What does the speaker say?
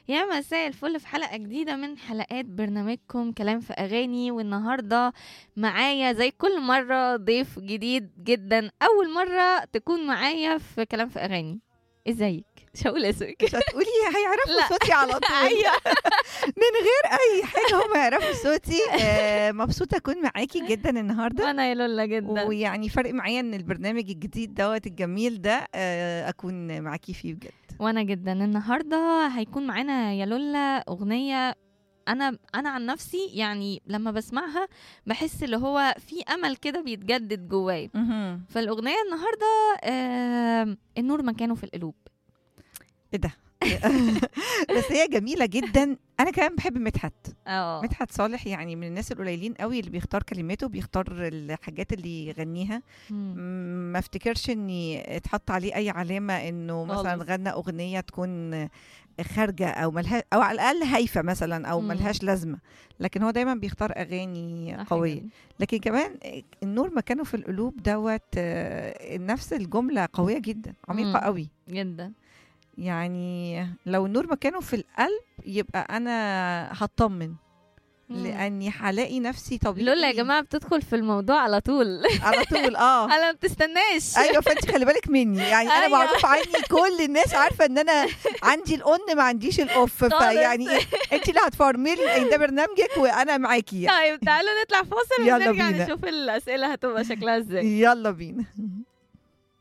يا مساء الفل في حلقة جديدة من حلقات برنامجكم كلام في أغاني والنهاردة معايا زي كل مرة ضيف جديد جدا أول مرة تكون معايا في كلام في أغاني ازيك؟ مش هقول اسمك مش هتقولي لا. هيعرفوا صوتي على طول أيوة. من غير اي حاجه هم يعرفوا صوتي آه، مبسوطه اكون معاكي جدا النهارده أنا يا لولا جدا ويعني فرق معايا ان البرنامج الجديد دوت الجميل ده آه، اكون معاكي فيه بجد وانا جدا النهارده هيكون معانا يا لولا اغنيه انا انا عن نفسي يعني لما بسمعها بحس اللي هو في امل كده بيتجدد جوايا فالاغنيه النهارده آه النور مكانه في القلوب ايه ده بس هي جميله جدا انا كمان بحب مدحت اه مدحت صالح يعني من الناس القليلين قوي اللي بيختار كلماته بيختار الحاجات اللي يغنيها مم. م- ما افتكرش اني اتحط عليه اي علامه انه مثلا خالص. غنى اغنيه تكون خارجه او ملها او على الاقل هايفه مثلا او مم. ملهاش لازمه لكن هو دايما بيختار اغاني صح قويه جدا. لكن كمان النور مكانه في القلوب دوت آه، نفس الجمله قويه جدا عميقه مم. قوي جدا يعني لو النور مكانه في القلب يبقى انا هطمن مم. لاني هلاقي نفسي طبيعي لولا يا جماعه بتدخل في الموضوع على طول على طول اه انا ما بتستناش ايوه فانت خلي بالك مني يعني انا أيوة. معروف عني كل الناس عارفه ان انا عندي الاون ما عنديش الاوف خالص. فيعني إيه، انت اللي هتفرملي إن ده برنامجك وانا معاكي يعني. طيب تعالوا نطلع فاصل يلا ونرجع بينا. نشوف الاسئله هتبقى شكلها ازاي يلا بينا